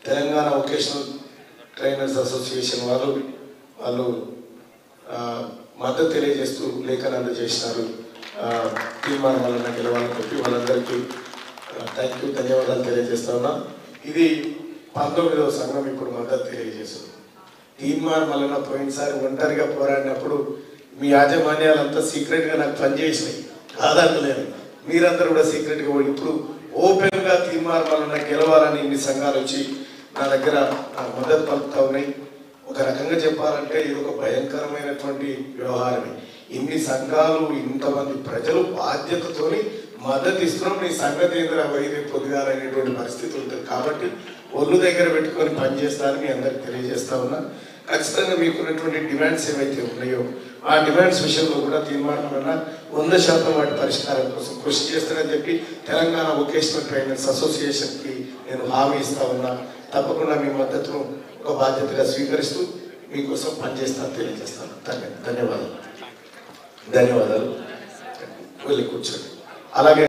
Telangana vocational trainers association వారు వాళ్ళు ఆ, మద్దతు తెలియజేస్తూ లేఖను అందజేసినారు ఆ, తీర్మానం వలన గెలవాలని చెప్పి వాళ్ళందరికీ థ్యాంక్ యూ ధన్యవాదాలు తెలియజేస్తా ఉన్నా ఇది పంతొమ్మిదవ సంఘం ఇప్పుడు మద్దతు తెలియజేస్తుంది తీర్మానం వలన పోయినసారి ఒంటరిగా పోరాడినప్పుడు మీ యాజమాన్యాలంతా సీక్రెట్గా నాకు పనిచేసినాయి కాదనలేదు మీరందరూ కూడా సీక్రెట్గా పోయి ఇప్పుడు ఓపెన్గా తీర్మానం వలన గెలవాలని ఇన్ని సంఘాలు వచ్చి నా దగ్గర నాకు మద్దతు పలుకుతా ఉన్నాయి ఒక రకంగా చెప్పాలంటే ఇది ఒక భయంకరమైనటువంటి వ్యవహారమే ఇన్ని సంఘాలు ఇంతమంది ప్రజలు బాధ్యతతోని మద్దతు ఇస్తున్నాం నీ సంగతి ఏంద్రా వైద్య పొదిగాలనేటువంటి పరిస్థితి ఉంటుంది కాబట్టి ఒళ్ళు దగ్గర పెట్టుకొని పనిచేస్తారని మీ అందరికి తెలియజేస్తా ఉన్నా ఖచ్చితంగా మీకున్నటువంటి డిమాండ్స్ ఏవైతే ఉన్నాయో ఆ డిమాండ్స్ విషయంలో కూడా తీర్మానం వల్ల వంద శాతం వాటి పరిష్కారం కోసం కృషి చేస్తానని చెప్పి తెలంగాణ వొకేషనల్ ట్రైనర్స్ అసోసియేషన్కి నేను హామీ ఇస్తా ఉన్నా తప్పకుండా మీ మద్దతును ఒక బాధ్యతగా స్వీకరిస్తూ మీకోసం పనిచేస్తాను తెలియజేస్తాను ధన్య- ధన్యవాదాలు ధన్యవాదాలు వెళ్ళి కూర్చోండి అలాగే